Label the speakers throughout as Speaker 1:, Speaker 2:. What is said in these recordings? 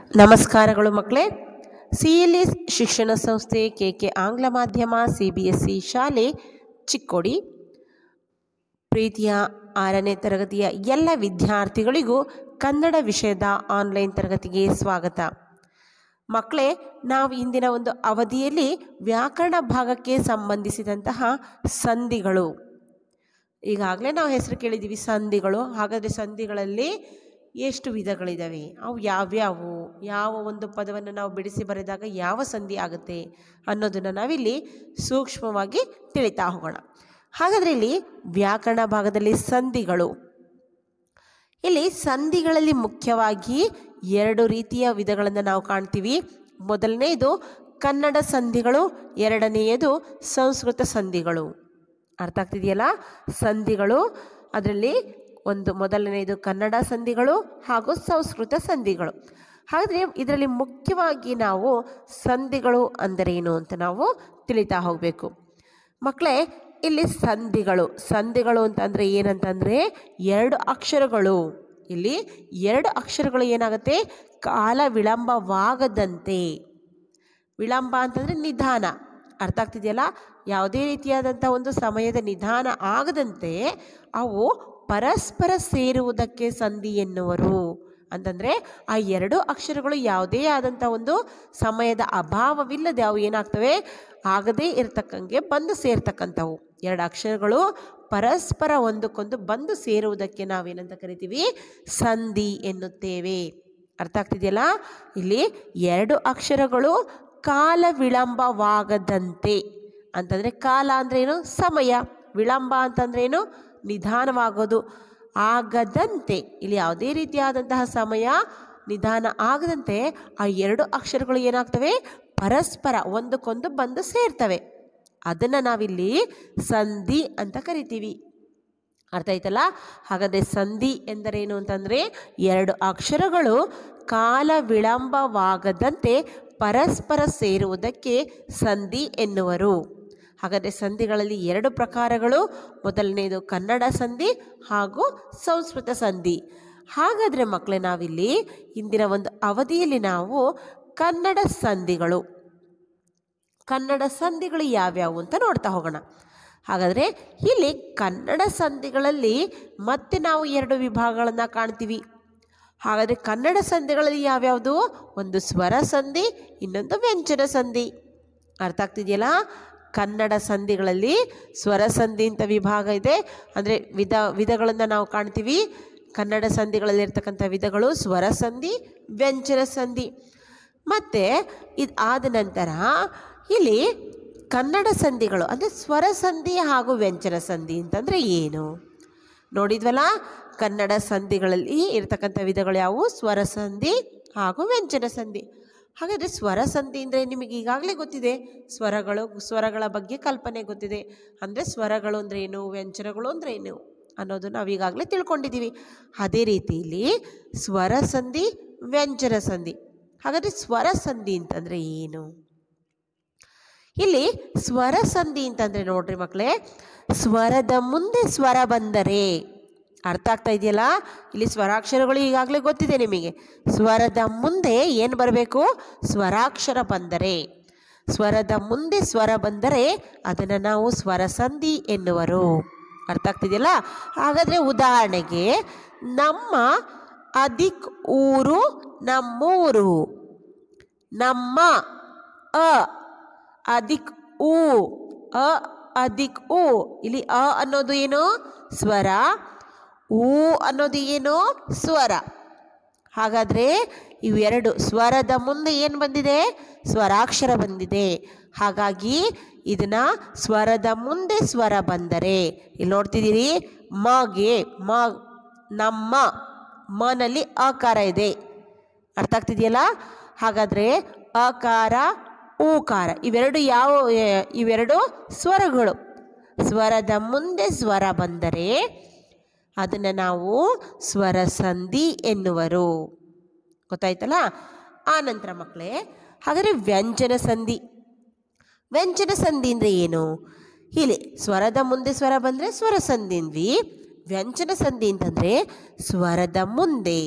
Speaker 1: ನಮಸ್ಕಾರಗಳು ಮಕ್ಕಳೇ C L S ಶಿಕ್ಷಣ ಸಂಸ್ಥೆ ಕೆ ಕೆ ಆಂಗ್ಲ ಮಾಧ್ಯಮ ಸಿ ಬಿ ಎಸ್ ಸಿ ಶಾಲೆ ಚಿಕ್ಕೋಡಿ ಪ್ರೀತಿಯ ಆರನೇ ತರಗತಿಯ ಎಲ್ಲ ವಿದ್ಯಾರ್ಥಿಗಳಿಗೂ ಕನ್ನಡ ವಿಷಯದ ಆನ್ಲೈನ್ ತರಗತಿಗೆ ಸ್ವಾಗತ ಮಕ್ಕಳೇ ನಾವು ಇಂದಿನ ಒಂದು ಅವಧಿಯಲ್ಲಿ ವ್ಯಾಕರಣ ಭಾಗಕ್ಕೆ ಸಂಬಂಧಿಸಿದಂತಹ ಸಂಧಿಗಳು ಈಗಾಗಲೇ ನಾವು ಹೆಸರು ಕೇಳಿದ್ದೀವಿ ಸಂಧಿಗಳು ಹಾಗಾದರೆ ಸಂಧಿಗಳಲ್ಲಿ ಎಷ್ಟು ವಿಧಗಳಿದ್ದಾವೆ ಅವು ಯಾವ್ಯಾವು ಯಾವ ಒಂದು ಪದವನ್ನು ನಾವು ಬಿಡಿಸಿ ಬರೆದಾಗ ಯಾವ ಸಂಧಿ ಆಗುತ್ತೆ ಅನ್ನೋದನ್ನು ನಾವಿಲ್ಲಿ ಸೂಕ್ಷ್ಮವಾಗಿ ತಿಳಿತಾ ಹೋಗೋಣ ಹಾಗಾದರೆ ಇಲ್ಲಿ ವ್ಯಾಕರಣ ಭಾಗದಲ್ಲಿ ಸಂಧಿಗಳು ಇಲ್ಲಿ ಸಂಧಿಗಳಲ್ಲಿ ಮುಖ್ಯವಾಗಿ ಎರಡು ರೀತಿಯ ವಿಧಗಳನ್ನು ನಾವು ಕಾಣ್ತೀವಿ ಮೊದಲನೆಯದು ಕನ್ನಡ ಸಂಧಿಗಳು ಎರಡನೆಯದು ಸಂಸ್ಕೃತ ಸಂಧಿಗಳು ಅರ್ಥ ಆಗ್ತಿದೆಯಲ್ಲ ಸಂಧಿಗಳು ಅದರಲ್ಲಿ ಒಂದು ಮೊದಲನೆಯದು ಕನ್ನಡ ಸಂಧಿಗಳು ಹಾಗೂ ಸಂಸ್ಕೃತ ಸಂಧಿಗಳು ಹಾಗಾದರೆ ಇದರಲ್ಲಿ ಮುಖ್ಯವಾಗಿ ನಾವು ಸಂಧಿಗಳು ಅಂದರೇನು ಅಂತ ನಾವು ತಿಳಿತಾ ಹೋಗಬೇಕು ಮಕ್ಕಳೇ ಇಲ್ಲಿ ಸಂಧಿಗಳು ಸಂಧಿಗಳು ಅಂತಂದರೆ ಏನಂತಂದರೆ ಎರಡು ಅಕ್ಷರಗಳು ಇಲ್ಲಿ ಎರಡು ಅಕ್ಷರಗಳು ಏನಾಗುತ್ತೆ ಕಾಲ ವಿಳಂಬವಾಗದಂತೆ ವಿಳಂಬ ಅಂತಂದರೆ ನಿಧಾನ ಅರ್ಥ ಆಗ್ತಿದೆಯಲ್ಲ ಯಾವುದೇ ರೀತಿಯಾದಂಥ ಒಂದು ಸಮಯದ ನಿಧಾನ ಆಗದಂತೆ ಅವು ಪರಸ್ಪರ ಸೇರುವುದಕ್ಕೆ ಸಂಧಿ ಎನ್ನುವರು ಅಂತಂದರೆ ಆ ಎರಡು ಅಕ್ಷರಗಳು ಯಾವುದೇ ಆದಂಥ ಒಂದು ಸಮಯದ ಅಭಾವವಿಲ್ಲದೆ ಅವು ಏನಾಗ್ತವೆ ಆಗದೇ ಇರತಕ್ಕಂಗೆ ಬಂದು ಸೇರ್ತಕ್ಕಂಥವು ಎರಡು ಅಕ್ಷರಗಳು ಪರಸ್ಪರ ಒಂದಕ್ಕೊಂದು ಬಂದು ಸೇರುವುದಕ್ಕೆ ನಾವೇನಂತ ಕರಿತೀವಿ ಸಂಧಿ ಎನ್ನುತ್ತೇವೆ ಅರ್ಥ ಆಗ್ತಿದೆಯಲ್ಲ ಇಲ್ಲಿ ಎರಡು ಅಕ್ಷರಗಳು ಕಾಲ ವಿಳಂಬವಾಗದಂತೆ ಅಂತಂದರೆ ಕಾಲ ಅಂದ್ರೆ ಏನು ಸಮಯ ವಿಳಂಬ ಅಂತಂದ್ರೆ ಏನು ನಿಧಾನವಾಗೋದು ಆಗದಂತೆ ಇಲ್ಲಿ ಯಾವುದೇ ರೀತಿಯಾದಂತಹ ಸಮಯ ನಿಧಾನ ಆಗದಂತೆ ಆ ಎರಡು ಅಕ್ಷರಗಳು ಏನಾಗ್ತವೆ ಪರಸ್ಪರ ಒಂದಕ್ಕೊಂದು ಬಂದು ಸೇರ್ತವೆ ಅದನ್ನು ನಾವಿಲ್ಲಿ ಸಂಧಿ ಅಂತ ಕರಿತೀವಿ ಅರ್ಥ ಆಯ್ತಲ್ಲ ಹಾಗಾದರೆ ಸಂಧಿ ಎಂದರೇನು ಅಂತಂದರೆ ಎರಡು ಅಕ್ಷರಗಳು ಕಾಲ ವಿಳಂಬವಾಗದಂತೆ ಪರಸ್ಪರ ಸೇರುವುದಕ್ಕೆ ಸಂಧಿ ಎನ್ನುವರು ಹಾಗಾದರೆ ಸಂಧಿಗಳಲ್ಲಿ ಎರಡು ಪ್ರಕಾರಗಳು ಮೊದಲನೆಯದು ಕನ್ನಡ ಸಂಧಿ ಹಾಗೂ ಸಂಸ್ಕೃತ ಸಂಧಿ ಹಾಗಾದರೆ ಮಕ್ಕಳೇ ನಾವಿಲ್ಲಿ ಇಂದಿನ ಒಂದು ಅವಧಿಯಲ್ಲಿ ನಾವು ಕನ್ನಡ ಸಂಧಿಗಳು ಕನ್ನಡ ಸಂಧಿಗಳು ಯಾವ್ಯಾವು ಅಂತ ನೋಡ್ತಾ ಹೋಗೋಣ ಹಾಗಾದರೆ ಇಲ್ಲಿ ಕನ್ನಡ ಸಂಧಿಗಳಲ್ಲಿ ಮತ್ತೆ ನಾವು ಎರಡು ವಿಭಾಗಗಳನ್ನು ಕಾಣ್ತೀವಿ ಹಾಗಾದರೆ ಕನ್ನಡ ಸಂಧಿಗಳಲ್ಲಿ ಯಾವ್ಯಾವುದು ಒಂದು ಸ್ವರ ಸಂಧಿ ಇನ್ನೊಂದು ವ್ಯಂಜನ ಸಂಧಿ ಅರ್ಥ ಆಗ್ತಿದೆಯಲ್ಲ ಕನ್ನಡ ಸಂಧಿಗಳಲ್ಲಿ ಸ್ವರ ಸಂಧಿ ಅಂತ ವಿಭಾಗ ಇದೆ ಅಂದರೆ ವಿಧ ವಿಧಗಳನ್ನು ನಾವು ಕಾಣ್ತೀವಿ ಕನ್ನಡ ಸಂಧಿಗಳಲ್ಲಿ ಇರ್ತಕ್ಕಂಥ ವಿಧಗಳು ಸ್ವರ ಸಂಧಿ ವ್ಯಂಜನ ಸಂಧಿ ಮತ್ತು ಇದು ಆದ ನಂತರ ಇಲ್ಲಿ ಕನ್ನಡ ಸಂಧಿಗಳು ಅಂದರೆ ಸ್ವರ ಸಂಧಿ ಹಾಗೂ ವ್ಯಂಜನ ಸಂಧಿ ಅಂತಂದರೆ ಏನು ನೋಡಿದ್ವಲ್ಲ ಕನ್ನಡ ಸಂಧಿಗಳಲ್ಲಿ ಇರ್ತಕ್ಕಂಥ ವಿಧಗಳು ಯಾವುವು ಸ್ವರ ಸಂಧಿ ಹಾಗೂ ವ್ಯಂಜನ ಸಂಧಿ ಹಾಗಾದರೆ ಸ್ವರ ಸಂಧಿ ಅಂದರೆ ನಿಮಗೆ ಈಗಾಗಲೇ ಗೊತ್ತಿದೆ ಸ್ವರಗಳು ಸ್ವರಗಳ ಬಗ್ಗೆ ಕಲ್ಪನೆ ಗೊತ್ತಿದೆ ಅಂದರೆ ಸ್ವರಗಳು ಅಂದರೆ ಏನು ವ್ಯಂಜನಗಳು ಅಂದರೆ ಏನು ಅನ್ನೋದು ನಾವು ಈಗಾಗಲೇ ತಿಳ್ಕೊಂಡಿದ್ದೀವಿ ಅದೇ ರೀತಿಯಲ್ಲಿ ಸ್ವರ ಸಂಧಿ ವ್ಯಂಜನ ಸಂಧಿ ಹಾಗಾದರೆ ಸ್ವರ ಸಂಧಿ ಅಂತಂದರೆ ಏನು ಇಲ್ಲಿ ಸ್ವರ ಸಂಧಿ ಅಂತಂದರೆ ನೋಡ್ರಿ ಮಕ್ಕಳೇ ಸ್ವರದ ಮುಂದೆ ಸ್ವರ ಬಂದರೆ ಅರ್ಥ ಆಗ್ತಾ ಇದೆಯಲ್ಲ ಇಲ್ಲಿ ಸ್ವರಾಕ್ಷರಗಳು ಈಗಾಗಲೇ ಗೊತ್ತಿದೆ ನಿಮಗೆ ಸ್ವರದ ಮುಂದೆ ಏನು ಬರಬೇಕು ಸ್ವರಾಕ್ಷರ ಬಂದರೆ ಸ್ವರದ ಮುಂದೆ ಸ್ವರ ಬಂದರೆ ಅದನ್ನು ನಾವು ಸ್ವರ ಸಂಧಿ ಎನ್ನುವರು ಅರ್ಥ ಆಗ್ತಿದೆಯಲ್ಲ ಹಾಗಾದರೆ ಉದಾಹರಣೆಗೆ ನಮ್ಮ ಅದಿಕ್ ಊರು ನಮ್ಮೂರು ನಮ್ಮ ಅ ಅದಿಕ್ ಊ ಅ ಅದಿಕ್ ಊ ಇಲ್ಲಿ ಅ ಅನ್ನೋದು ಏನು ಸ್ವರ ಊ ಅನ್ನೋದು ಏನು ಸ್ವರ ಹಾಗಾದರೆ ಇವೆರಡು ಸ್ವರದ ಮುಂದೆ ಏನು ಬಂದಿದೆ ಸ್ವರಾಕ್ಷರ ಬಂದಿದೆ ಹಾಗಾಗಿ ಇದನ್ನ ಸ್ವರದ ಮುಂದೆ ಸ್ವರ ಬಂದರೆ ಇಲ್ಲಿ ನೋಡ್ತಿದ್ದೀರಿ ಮಗೆ ಮ ನಮ್ಮ ಮನಲ್ಲಿ ಅಕಾರ ಇದೆ ಅರ್ಥ ಆಗ್ತಿದೆಯಲ್ಲ ಹಾಗಾದರೆ ಅಕಾರ ಊಕಾರ ಇವೆರಡು ಯಾವ ಇವೆರಡು ಸ್ವರಗಳು ಸ್ವರದ ಮುಂದೆ ಸ್ವರ ಬಂದರೆ ಅದನ್ನು ನಾವು ಸ್ವರ ಸಂಧಿ ಎನ್ನುವರು ಗೊತ್ತಾಯ್ತಲ್ಲ ಆ ನಂತರ ಮಕ್ಕಳೇ ಹಾಗಾದರೆ ವ್ಯಂಜನ ಸಂಧಿ ವ್ಯಂಜನ ಸಂಧಿ ಅಂದರೆ ಏನು ಇಲ್ಲಿ ಸ್ವರದ ಮುಂದೆ ಸ್ವರ ಬಂದರೆ ಸ್ವರ ಸಂಧಿ ಅಂದ್ವಿ ವ್ಯಂಜನ ಸಂಧಿ ಅಂತಂದರೆ ಸ್ವರದ ಮುಂದೆ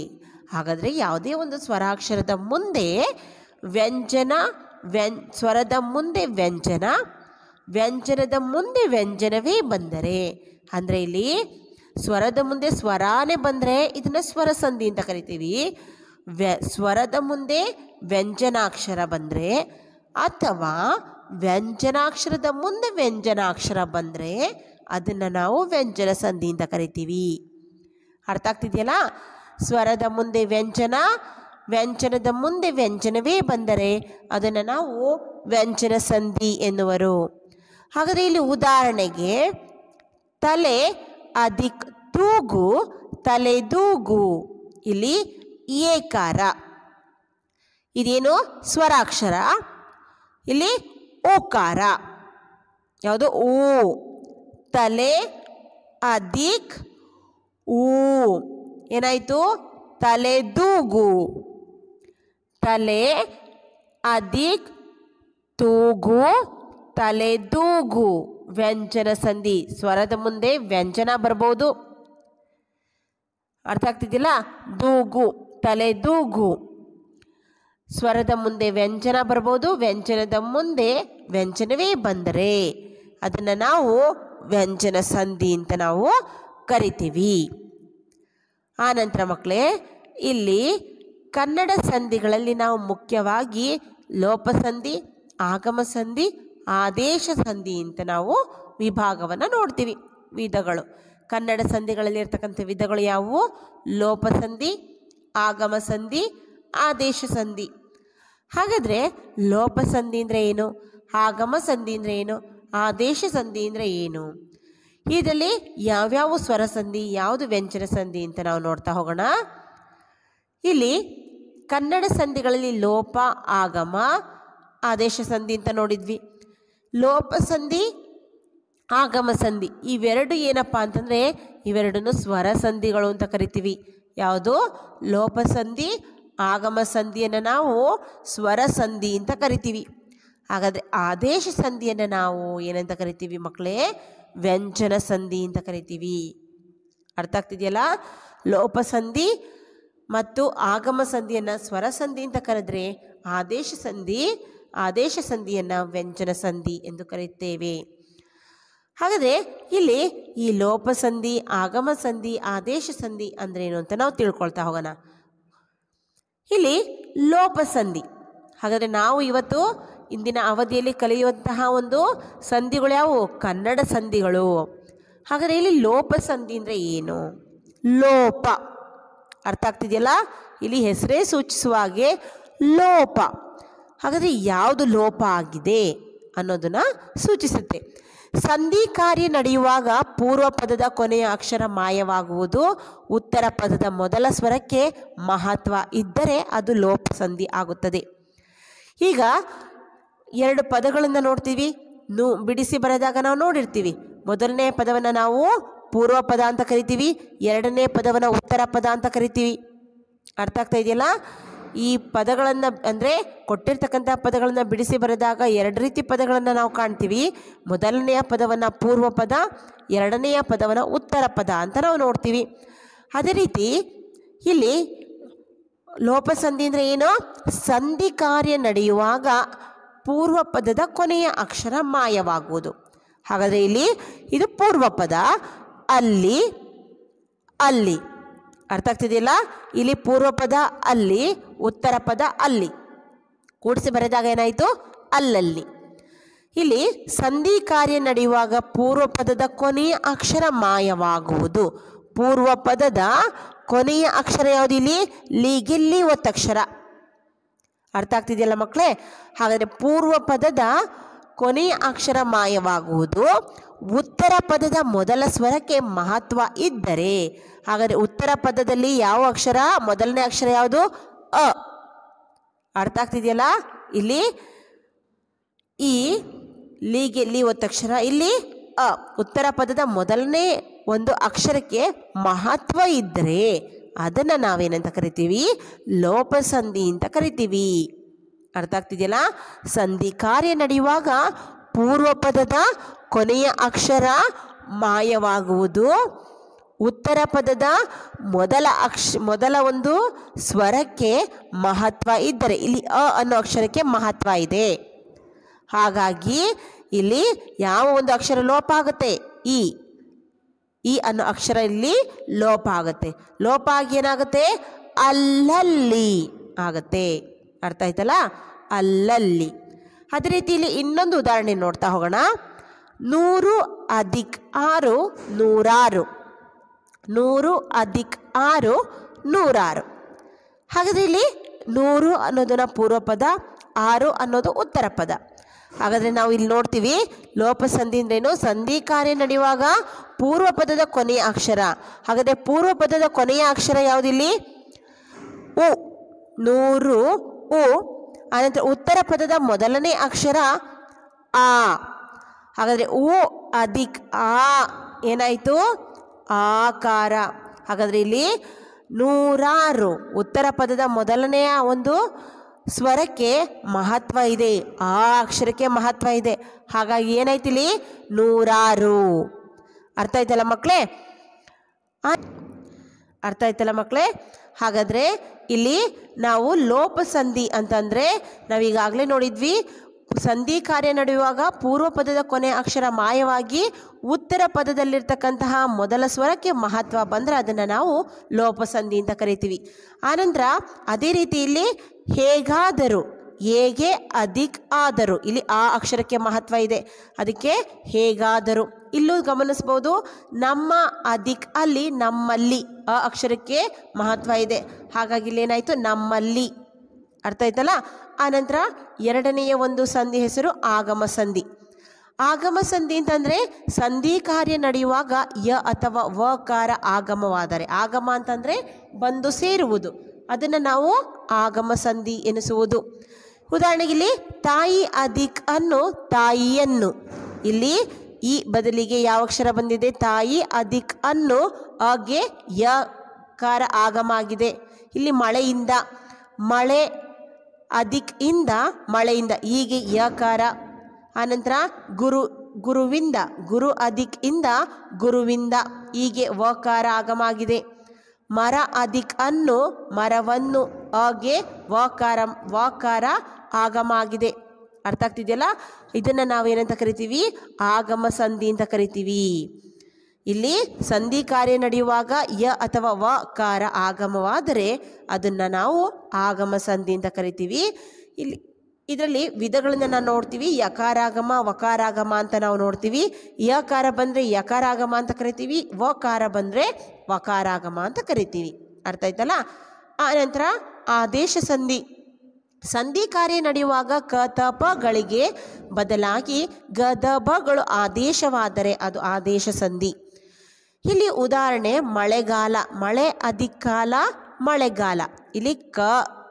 Speaker 1: ಹಾಗಾದರೆ ಯಾವುದೇ ಒಂದು ಸ್ವರಾಕ್ಷರದ ಮುಂದೆ ವ್ಯಂಜನ ವ್ಯಂ ಸ್ವರದ ಮುಂದೆ ವ್ಯಂಜನ ವ್ಯಂಜನದ ಮುಂದೆ ವ್ಯಂಜನವೇ ಬಂದರೆ ಅಂದರೆ ಇಲ್ಲಿ ಸ್ವರದ ಮುಂದೆ ಸ್ವರಾನೇ ಬಂದರೆ ಇದನ್ನು ಸ್ವರ ಸಂಧಿ ಅಂತ ಕರಿತೀವಿ ವ್ಯ ಸ್ವರದ ಮುಂದೆ ವ್ಯಂಜನಾಕ್ಷರ ಬಂದರೆ ಅಥವಾ ವ್ಯಂಜನಾಕ್ಷರದ ಮುಂದೆ ವ್ಯಂಜನಾಕ್ಷರ ಬಂದರೆ ಅದನ್ನು ನಾವು ವ್ಯಂಜನ ಸಂಧಿ ಅಂತ ಕರಿತೀವಿ ಅರ್ಥ ಆಗ್ತಿದೆಯಲ್ಲ ಸ್ವರದ ಮುಂದೆ ವ್ಯಂಜನ ವ್ಯಂಜನದ ಮುಂದೆ ವ್ಯಂಜನವೇ ಬಂದರೆ ಅದನ್ನು ನಾವು ವ್ಯಂಜನ ಸಂಧಿ ಎನ್ನುವರು ಹಾಗಾದರೆ ಇಲ್ಲಿ ಉದಾಹರಣೆಗೆ ತಲೆ ಅಧಿಕ್ ತೂಗು ತಲೆದೂಗು ಇಲ್ಲಿ ಏಕಾರ ಇದೇನು ಸ್ವರಾಕ್ಷರ ಇಲ್ಲಿ ಓಕಾರ ಯಾವುದು ಊ ತಲೆ ಅಧಿಕ್ ಊ ಏನಾಯಿತು ತಲೆದೂಗು ತಲೆ ಅಧಿಕ್ ತೂಗು ತಲೆದೂಗು ವ್ಯಂಜನ ಸಂಧಿ ಸ್ವರದ ಮುಂದೆ ವ್ಯಂಜನ ಬರ್ಬೋದು ಅರ್ಥ ಆಗ್ತಿದ್ದಿಲ್ಲ ದೂಗು ತಲೆದೂಗು ಸ್ವರದ ಮುಂದೆ ವ್ಯಂಜನ ಬರ್ಬೋದು ವ್ಯಂಜನದ ಮುಂದೆ ವ್ಯಂಜನವೇ ಬಂದರೆ ಅದನ್ನು ನಾವು ವ್ಯಂಜನ ಸಂಧಿ ಅಂತ ನಾವು ಕರಿತೀವಿ ಆನಂತರ ಮಕ್ಕಳೇ ಇಲ್ಲಿ ಕನ್ನಡ ಸಂಧಿಗಳಲ್ಲಿ ನಾವು ಮುಖ್ಯವಾಗಿ ಲೋಪಸಂಧಿ ಆಗಮ ಸಂಧಿ ಆದೇಶ ಸಂಧಿ ಅಂತ ನಾವು ವಿಭಾಗವನ್ನು ನೋಡ್ತೀವಿ ವಿಧಗಳು ಕನ್ನಡ ಸಂಧಿಗಳಲ್ಲಿ ಇರ್ತಕ್ಕಂಥ ವಿಧಗಳು ಯಾವುವು ಲೋಪಸಂಧಿ ಆಗಮ ಸಂಧಿ ಆದೇಶ ಸಂಧಿ ಹಾಗಾದರೆ ಲೋಪಸಂಧಿ ಅಂದರೆ ಏನು ಆಗಮ ಸಂಧಿ ಅಂದರೆ ಏನು ಆದೇಶ ಸಂಧಿ ಅಂದರೆ ಏನು ಇದರಲ್ಲಿ ಯಾವ್ಯಾವ ಸ್ವರ ಸಂಧಿ ಯಾವುದು ವ್ಯಂಜನ ಸಂಧಿ ಅಂತ ನಾವು ನೋಡ್ತಾ ಹೋಗೋಣ ಇಲ್ಲಿ ಕನ್ನಡ ಸಂಧಿಗಳಲ್ಲಿ ಲೋಪ ಆಗಮ ಆದೇಶ ಸಂಧಿ ಅಂತ ನೋಡಿದ್ವಿ ಲೋಪ ಸಂಧಿ ಆಗಮ ಸಂಧಿ ಇವೆರಡು ಏನಪ್ಪ ಅಂತಂದರೆ ಇವೆರಡನ್ನು ಸ್ವರ ಸಂಧಿಗಳು ಅಂತ ಕರಿತೀವಿ ಯಾವುದು ಲೋಪ ಸಂಧಿ ಆಗಮ ಸಂಧಿಯನ್ನು ನಾವು ಸ್ವರ ಸಂಧಿ ಅಂತ ಕರಿತೀವಿ ಹಾಗಾದರೆ ಆದೇಶ ಸಂಧಿಯನ್ನು ನಾವು ಏನಂತ ಕರಿತೀವಿ ಮಕ್ಕಳೇ ವ್ಯಂಜನ ಸಂಧಿ ಅಂತ ಕರಿತೀವಿ ಅರ್ಥ ಆಗ್ತಿದೆಯಲ್ಲ ಲೋಪ ಸಂಧಿ ಮತ್ತು ಆಗಮ ಸಂಧಿಯನ್ನು ಸ್ವರ ಸಂಧಿ ಅಂತ ಕರೆದ್ರೆ ಆದೇಶ ಸಂಧಿ ಆದೇಶ ಸಂಧಿಯನ್ನು ವ್ಯಂಜನ ಸಂಧಿ ಎಂದು ಕರೆಯುತ್ತೇವೆ ಹಾಗಾದರೆ ಇಲ್ಲಿ ಈ ಲೋಪ ಸಂಧಿ ಆಗಮ ಸಂಧಿ ಆದೇಶ ಸಂಧಿ ಅಂದ್ರೇನು ಅಂತ ನಾವು ತಿಳ್ಕೊಳ್ತಾ ಹೋಗೋಣ ಇಲ್ಲಿ ಲೋಪ ಸಂಧಿ ಹಾಗಾದರೆ ನಾವು ಇವತ್ತು ಇಂದಿನ ಅವಧಿಯಲ್ಲಿ ಕಲಿಯುವಂತಹ ಒಂದು ಸಂಧಿಗಳು ಯಾವುವು ಕನ್ನಡ ಸಂಧಿಗಳು ಹಾಗಾದರೆ ಇಲ್ಲಿ ಲೋಪ ಸಂಧಿ ಅಂದರೆ ಏನು ಲೋಪ ಅರ್ಥ ಆಗ್ತಿದೆಯಲ್ಲ ಇಲ್ಲಿ ಹೆಸರೇ ಸೂಚಿಸುವ ಹಾಗೆ ಲೋಪ ಹಾಗಾದರೆ ಯಾವುದು ಲೋಪ ಆಗಿದೆ ಅನ್ನೋದನ್ನು ಸೂಚಿಸುತ್ತೆ ಸಂಧಿ ಕಾರ್ಯ ನಡೆಯುವಾಗ ಪೂರ್ವ ಪದದ ಕೊನೆಯ ಅಕ್ಷರ ಮಾಯವಾಗುವುದು ಉತ್ತರ ಪದದ ಮೊದಲ ಸ್ವರಕ್ಕೆ ಮಹತ್ವ ಇದ್ದರೆ ಅದು ಲೋಪ ಸಂಧಿ ಆಗುತ್ತದೆ ಈಗ ಎರಡು ಪದಗಳನ್ನು ನೋಡ್ತೀವಿ ನು ಬಿಡಿಸಿ ಬರೆದಾಗ ನಾವು ನೋಡಿರ್ತೀವಿ ಮೊದಲನೇ ಪದವನ್ನು ನಾವು ಪೂರ್ವ ಪದ ಅಂತ ಕರಿತೀವಿ ಎರಡನೇ ಪದವನ್ನು ಉತ್ತರ ಪದ ಅಂತ ಕರಿತೀವಿ ಅರ್ಥ ಆಗ್ತಾ ಇದೆಯಲ್ಲ ಈ ಪದಗಳನ್ನು ಅಂದರೆ ಕೊಟ್ಟಿರ್ತಕ್ಕಂಥ ಪದಗಳನ್ನು ಬಿಡಿಸಿ ಬರೆದಾಗ ಎರಡು ರೀತಿ ಪದಗಳನ್ನು ನಾವು ಕಾಣ್ತೀವಿ ಮೊದಲನೆಯ ಪದವನ್ನು ಪೂರ್ವ ಪದ ಎರಡನೆಯ ಪದವನ್ನು ಉತ್ತರ ಪದ ಅಂತ ನಾವು ನೋಡ್ತೀವಿ ಅದೇ ರೀತಿ ಇಲ್ಲಿ ಲೋಪಸಂಧಿ ಅಂದರೆ ಏನು ಸಂಧಿ ಕಾರ್ಯ ನಡೆಯುವಾಗ ಪೂರ್ವ ಪದದ ಕೊನೆಯ ಅಕ್ಷರ ಮಾಯವಾಗುವುದು ಹಾಗಾದರೆ ಇಲ್ಲಿ ಇದು ಪೂರ್ವ ಪದ ಅಲ್ಲಿ ಅಲ್ಲಿ ಅರ್ಥ ಆಗ್ತಿದೆಯಲ್ಲ ಇಲ್ಲಿ ಪೂರ್ವ ಪದ ಅಲ್ಲಿ ಉತ್ತರ ಪದ ಅಲ್ಲಿ ಕೂಡಿಸಿ ಬರೆದಾಗ ಏನಾಯಿತು ಅಲ್ಲಲ್ಲಿ ಇಲ್ಲಿ ಸಂಧಿ ಕಾರ್ಯ ನಡೆಯುವಾಗ ಪೂರ್ವ ಪದದ ಕೊನೆಯ ಅಕ್ಷರ ಮಾಯವಾಗುವುದು ಪೂರ್ವ ಪದದ ಕೊನೆಯ ಅಕ್ಷರ ಯಾವುದು ಇಲ್ಲಿ ಲೀಗಿಲ್ಲಿ ಒತ್ತಕ್ಷರ ಅರ್ಥ ಆಗ್ತಿದೆಯಲ್ಲ ಮಕ್ಕಳೇ ಹಾಗಾದರೆ ಪೂರ್ವ ಪದದ ಕೊನೆಯ ಅಕ್ಷರ ಮಾಯವಾಗುವುದು ಉತ್ತರ ಪದದ ಮೊದಲ ಸ್ವರಕ್ಕೆ ಮಹತ್ವ ಇದ್ದರೆ ಹಾಗಾದರೆ ಉತ್ತರ ಪದದಲ್ಲಿ ಯಾವ ಅಕ್ಷರ ಮೊದಲನೇ ಅಕ್ಷರ ಯಾವುದು ಅ ಅರ್ಥ ಆಗ್ತಿದೆಯಲ್ಲ ಇಲ್ಲಿ ಈ ಲೀಗೆ ಲಿ ಒತ್ತಕ್ಷರ ಇಲ್ಲಿ ಅ ಉತ್ತರ ಪದದ ಮೊದಲನೇ ಒಂದು ಅಕ್ಷರಕ್ಕೆ ಮಹತ್ವ ಇದ್ದರೆ ಅದನ್ನು ನಾವೇನಂತ ಕರಿತೀವಿ ಲೋಪಸಂಧಿ ಅಂತ ಕರಿತೀವಿ ಅರ್ಥ ಆಗ್ತಿದೆಯಲ್ಲ ಸಂಧಿ ಕಾರ್ಯ ನಡೆಯುವಾಗ ಪೂರ್ವ ಪದದ ಕೊನೆಯ ಅಕ್ಷರ ಮಾಯವಾಗುವುದು ಉತ್ತರ ಪದದ ಮೊದಲ ಅಕ್ಷ ಮೊದಲ ಒಂದು ಸ್ವರಕ್ಕೆ ಮಹತ್ವ ಇದ್ದರೆ ಇಲ್ಲಿ ಅ ಅನ್ನೋ ಅಕ್ಷರಕ್ಕೆ ಮಹತ್ವ ಇದೆ ಹಾಗಾಗಿ ಇಲ್ಲಿ ಯಾವ ಒಂದು ಅಕ್ಷರ ಲೋಪ ಆಗುತ್ತೆ ಈ ಈ ಅನ್ನೋ ಅಕ್ಷರ ಇಲ್ಲಿ ಲೋಪ ಆಗುತ್ತೆ ಲೋಪ ಆಗಿ ಏನಾಗುತ್ತೆ ಅಲ್ಲಲ್ಲಿ ಆಗುತ್ತೆ ಅರ್ಥ ಆಯ್ತಲ್ಲ ಅಲ್ಲಲ್ಲಿ ಅದೇ ರೀತಿ ಇಲ್ಲಿ ಇನ್ನೊಂದು ಉದಾಹರಣೆ ನೋಡ್ತಾ ಹೋಗೋಣ ನೂರು ಅಧಿಕ್ ಆರು ನೂರಾರು ನೂರು ಅಧಿಕ್ ಆರು ನೂರಾರು ಹಾಗಾದರೆ ಇಲ್ಲಿ ನೂರು ಅನ್ನೋದನ್ನ ಪೂರ್ವ ಪದ ಆರು ಅನ್ನೋದು ಉತ್ತರ ಪದ ಹಾಗಾದರೆ ನಾವು ಇಲ್ಲಿ ನೋಡ್ತೀವಿ ಲೋಪ ಸಂಧಿ ಅಂದ್ರೇನು ಸಂಧಿ ಕಾರ್ಯ ನಡೆಯುವಾಗ ಪೂರ್ವ ಪದದ ಕೊನೆಯ ಅಕ್ಷರ ಹಾಗಾದರೆ ಪೂರ್ವ ಪದದ ಕೊನೆಯ ಅಕ್ಷರ ಯಾವುದಿಲ್ಲಿ ಉ ನೂರು ಉ ಅನಂತರ ಉತ್ತರ ಪದದ ಮೊದಲನೇ ಅಕ್ಷರ ಆ ಹಾಗಾದರೆ ಉ ಅಧಿಕ್ ಆ ಏನಾಯಿತು ಆಕಾರ ಹಾಗಾದರೆ ಇಲ್ಲಿ ನೂರಾರು ಉತ್ತರ ಪದದ ಮೊದಲನೆಯ ಒಂದು ಸ್ವರಕ್ಕೆ ಮಹತ್ವ ಇದೆ ಆ ಅಕ್ಷರಕ್ಕೆ ಮಹತ್ವ ಇದೆ ಹಾಗಾಗಿ ಏನಾಯ್ತು ಇಲ್ಲಿ ನೂರಾರು ಅರ್ಥ ಆಯ್ತಲ್ಲ ಮಕ್ಕಳೇ ಆ- ಅರ್ಥ ಆಯ್ತಲ್ಲ ಮಕ್ಕಳೇ ಹಾಗಾದರೆ ಇಲ್ಲಿ ನಾವು ಲೋಪ ಸಂಧಿ ಅಂತಂದರೆ ನಾವೀಗಾಗಲೇ ನೋಡಿದ್ವಿ ಸಂಧಿ ಕಾರ್ಯ ನಡೆಯುವಾಗ ಪೂರ್ವ ಪದದ ಕೊನೆ ಅಕ್ಷರ ಮಾಯವಾಗಿ ಉತ್ತರ ಪದದಲ್ಲಿರ್ತಕ್ಕಂತಹ ಮೊದಲ ಸ್ವರಕ್ಕೆ ಮಹತ್ವ ಬಂದರೆ ಅದನ್ನು ನಾವು ಲೋಪ ಸಂಧಿ ಅಂತ ಕರಿತೀವಿ ಆನಂತರ ಅದೇ ರೀತಿ ಇಲ್ಲಿ ಹೇಗಾದರೂ ಹೇಗೆ ಅಧಿಕ್ ಆದರು ಇಲ್ಲಿ ಆ ಅಕ್ಷರಕ್ಕೆ ಮಹತ್ವ ಇದೆ ಅದಕ್ಕೆ ಹೇಗಾದರೂ ಇಲ್ಲೂ ಗಮನಿಸ್ಬೋದು ನಮ್ಮ ಅಧಿಕ್ ಅಲ್ಲಿ ನಮ್ಮಲ್ಲಿ ಆ ಅಕ್ಷರಕ್ಕೆ ಮಹತ್ವ ಇದೆ ಹಾಗಾಗಿ ಇಲ್ಲಿ ಏನಾಯಿತು ನಮ್ಮಲ್ಲಿ ಅರ್ಥ ಆಯ್ತಲ್ಲ ಆನಂತರ ಎರಡನೆಯ ಒಂದು ಸಂಧಿ ಹೆಸರು ಆಗಮ ಸಂಧಿ ಆಗಮ ಸಂಧಿ ಅಂತಂದರೆ ಸಂಧಿ ಕಾರ್ಯ ನಡೆಯುವಾಗ ಯ ಅಥವಾ ವಕಾರ ಆಗಮವಾದರೆ ಆಗಮ ಅಂತಂದರೆ ಬಂದು ಸೇರುವುದು ಅದನ್ನು ನಾವು ಆಗಮ ಸಂಧಿ ಎನಿಸುವುದು ಉದಾಹರಣೆಗೆ ಇಲ್ಲಿ ತಾಯಿ ಅಧಿಕ್ ಅನ್ನು ತಾಯಿಯನ್ನು ಇಲ್ಲಿ ಈ ಬದಲಿಗೆ ಯಾವ ಅಕ್ಷರ ಬಂದಿದೆ ತಾಯಿ ಅಧಿಕ್ ಅನ್ನು ಅಗೆ ಯ ಕಾರ ಆಗಮ ಆಗಿದೆ ಇಲ್ಲಿ ಮಳೆಯಿಂದ ಮಳೆ ಅಧಿಕ್ ಇಂದ ಮಳೆಯಿಂದ ಹೀಗೆ ಯಕಾರ ಆನಂತರ ಗುರು ಗುರುವಿಂದ ಗುರು ಅಧಿಕ್ ಇಂದ ಗುರುವಿಂದ ಹೀಗೆ ವಕಾರ ಆಗಮ ಆಗಿದೆ ಮರ ಅಧಿಕ್ ಅನ್ನು ಮರವನ್ನು ಅಗೆ ವಕಾರ ವಕಾರ ಆಗಮ ಆಗಿದೆ ಅರ್ಥ ಆಗ್ತಿದೆಯಲ್ಲ ಇದನ್ನು ನಾವೇನಂತ ಕರಿತೀವಿ ಆಗಮ ಸಂಧಿ ಅಂತ ಕರಿತೀವಿ ಇಲ್ಲಿ ಸಂಧಿ ಕಾರ್ಯ ನಡೆಯುವಾಗ ಯ ಅಥವಾ ವ ಕಾರ ಆಗಮವಾದರೆ ಅದನ್ನು ನಾವು ಆಗಮ ಸಂಧಿ ಅಂತ ಕರಿತೀವಿ ಇಲ್ಲಿ ಇದರಲ್ಲಿ ವಿಧಗಳನ್ನು ನಾವು ನೋಡ್ತೀವಿ ಯಕಾರಾಗಮ ವಕಾರಾಗಮ ಅಂತ ನಾವು ನೋಡ್ತೀವಿ ಯಕಾರ ಬಂದರೆ ಯಕಾರಾಗಮ ಅಂತ ಕರಿತೀವಿ ವಕಾರ ಬಂದರೆ ವಕಾರಾಗಮ ಅಂತ ಕರಿತೀವಿ ಅರ್ಥ ಆಯ್ತಲ್ಲ ಆನಂತರ ಆದೇಶ ಸಂಧಿ ಸಂಧಿ ಕಾರ್ಯ ನಡೆಯುವಾಗ ಕ ತ ಪಗಳಿಗೆ ಬದಲಾಗಿ ಗ ದ ಬಗಳು ಆದೇಶವಾದರೆ ಅದು ಆದೇಶ ಸಂಧಿ ಇಲ್ಲಿ ಉದಾಹರಣೆ ಮಳೆಗಾಲ ಮಳೆ ಅಧಿಕಾಲ ಮಳೆಗಾಲ ಇಲ್ಲಿ ಕ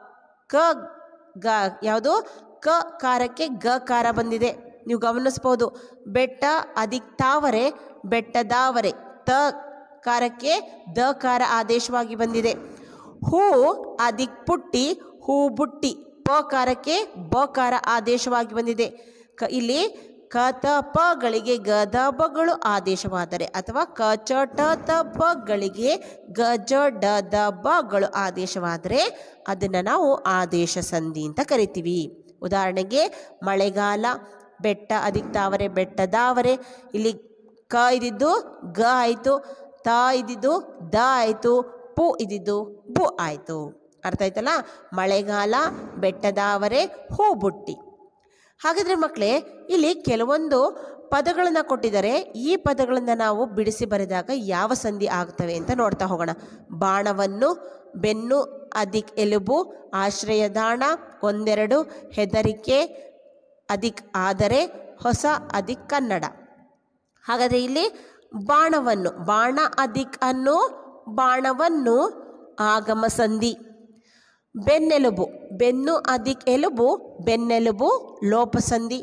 Speaker 1: ಕ ಗ ಯಾವುದು ಕ ಕಾರಕ್ಕೆ ಗ ಕಾರ ಬಂದಿದೆ ನೀವು ಗಮನಿಸ್ಬೋದು ಬೆಟ್ಟ ಅಧಿಕ್ ತಾವರೆ ಬೆಟ್ಟದಾವರೆ ತ ಕಾರಕ್ಕೆ ದ ಕಾರ ಆದೇಶವಾಗಿ ಬಂದಿದೆ ಹೂ ಅಧಿಕ್ ಪುಟ್ಟಿ ಹೂ ಬುಟ್ಟಿ ಪ ಕಾರಕ್ಕೆ ಬ ಕಾರ ಆದೇಶವಾಗಿ ಬಂದಿದೆ ಕ ಇಲ್ಲಿ ಕ ತ ಪಗಳಿಗೆ ಗ ದ ಬಗಳು ಆದೇಶವಾದರೆ ಅಥವಾ ಕ ಚ ಟ ತ ಬಗಳಿಗೆ ಗ ಜ ಡ ದ ಬಗಳು ಆದೇಶವಾದರೆ ಅದನ್ನು ನಾವು ಆದೇಶ ಸಂಧಿ ಅಂತ ಕರಿತೀವಿ ಉದಾಹರಣೆಗೆ ಮಳೆಗಾಲ ಬೆಟ್ಟ ಅಧಿಕ್ ತಾವರೆ ಬೆಟ್ಟದಾವರೆ ಇಲ್ಲಿ ಕ ಇದ್ದಿದ್ದು ಗ ಆಯಿತು ತ ಇದ್ದಿದ್ದು ದ ಆಯಿತು ಪು ಇದ್ದಿದ್ದು ಬು ಆಯಿತು ಅರ್ಥ ಆಯ್ತಲ್ಲ ಮಳೆಗಾಲ ಬೆಟ್ಟದಾವರೆ ಹೂ ಬುಟ್ಟಿ ಹಾಗಾದರೆ ಮಕ್ಕಳೇ ಇಲ್ಲಿ ಕೆಲವೊಂದು ಪದಗಳನ್ನು ಕೊಟ್ಟಿದ್ದಾರೆ ಈ ಪದಗಳನ್ನು ನಾವು ಬಿಡಿಸಿ ಬರೆದಾಗ ಯಾವ ಸಂಧಿ ಆಗ್ತವೆ ಅಂತ ನೋಡ್ತಾ ಹೋಗೋಣ ಬಾಣವನ್ನು ಬೆನ್ನು ಅಧಿಕ್ ಎಲುಬು ಆಶ್ರಯದಾಣ ಒಂದೆರಡು ಹೆದರಿಕೆ ಅಧಿಕ್ ಆದರೆ ಹೊಸ ಅಧಿಕ್ ಕನ್ನಡ ಹಾಗಾದರೆ ಇಲ್ಲಿ ಬಾಣವನ್ನು ಬಾಣ ಅಧಿಕ್ ಅನ್ನು ಬಾಣವನ್ನು ಆಗಮ ಸಂಧಿ ಬೆನ್ನೆಲುಬು ಬೆನ್ನು ಅಧಿಕ್ ಎಲುಬು ಬೆನ್ನೆಲುಬು ಲೋಪಸಂಧಿ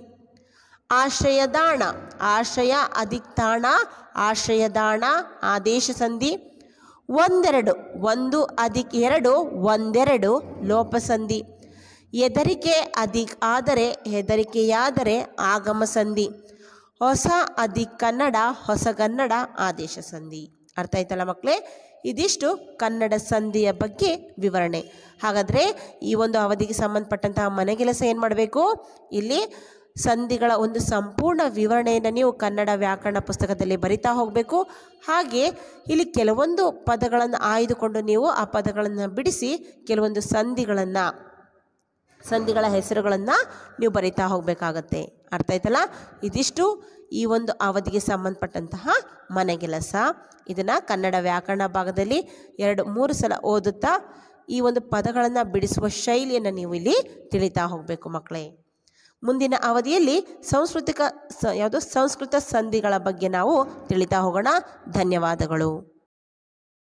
Speaker 1: ಆಶ್ರಯದಾಣ ಆಶ್ರಯ ಅಧಿಕ್ ತಾಣ ಆಶ್ರಯದಾಣ ಆದೇಶ ಸಂಧಿ ಒಂದೆರಡು ಒಂದು ಅಧಿಕ್ ಎರಡು ಒಂದೆರಡು ಲೋಪಸಂಧಿ ಹೆದರಿಕೆ ಅಧಿಕ್ ಆದರೆ ಹೆದರಿಕೆಯಾದರೆ ಆಗಮ ಸಂಧಿ ಹೊಸ ಅಧಿಕ್ ಕನ್ನಡ ಹೊಸಗನ್ನಡ ಆದೇಶ ಸಂಧಿ ಅರ್ಥ ಆಯ್ತಲ್ಲ ಮಕ್ಕಳೇ ಇದಿಷ್ಟು ಕನ್ನಡ ಸಂಧಿಯ ಬಗ್ಗೆ ವಿವರಣೆ ಹಾಗಾದರೆ ಈ ಒಂದು ಅವಧಿಗೆ ಸಂಬಂಧಪಟ್ಟಂತಹ ಮನೆಗೆಲಸ ಏನು ಮಾಡಬೇಕು ಇಲ್ಲಿ ಸಂಧಿಗಳ ಒಂದು ಸಂಪೂರ್ಣ ವಿವರಣೆಯನ್ನು ನೀವು ಕನ್ನಡ ವ್ಯಾಕರಣ ಪುಸ್ತಕದಲ್ಲಿ ಬರಿತಾ ಹೋಗಬೇಕು ಹಾಗೆ ಇಲ್ಲಿ ಕೆಲವೊಂದು ಪದಗಳನ್ನು ಆಯ್ದುಕೊಂಡು ನೀವು ಆ ಪದಗಳನ್ನು ಬಿಡಿಸಿ ಕೆಲವೊಂದು ಸಂಧಿಗಳನ್ನು ಸಂಧಿಗಳ ಹೆಸರುಗಳನ್ನು ನೀವು ಬರಿತಾ ಹೋಗಬೇಕಾಗತ್ತೆ ಅರ್ಥ ಆಯ್ತಲ್ಲ ಇದಿಷ್ಟು ಈ ಒಂದು ಅವಧಿಗೆ ಸಂಬಂಧಪಟ್ಟಂತಹ ಮನೆಗೆಲಸ ಇದನ್ನು ಕನ್ನಡ ವ್ಯಾಕರಣ ಭಾಗದಲ್ಲಿ ಎರಡು ಮೂರು ಸಲ ಓದುತ್ತಾ ಈ ಒಂದು ಪದಗಳನ್ನು ಬಿಡಿಸುವ ಶೈಲಿಯನ್ನು ನೀವು ಇಲ್ಲಿ ತಿಳಿತಾ ಹೋಗಬೇಕು ಮಕ್ಕಳೇ ಮುಂದಿನ ಅವಧಿಯಲ್ಲಿ ಸಾಂಸ್ಕೃತಿಕ ಸ ಯಾವುದು ಸಂಸ್ಕೃತ ಸಂಧಿಗಳ ಬಗ್ಗೆ ನಾವು ತಿಳಿತಾ ಹೋಗೋಣ ಧನ್ಯವಾದಗಳು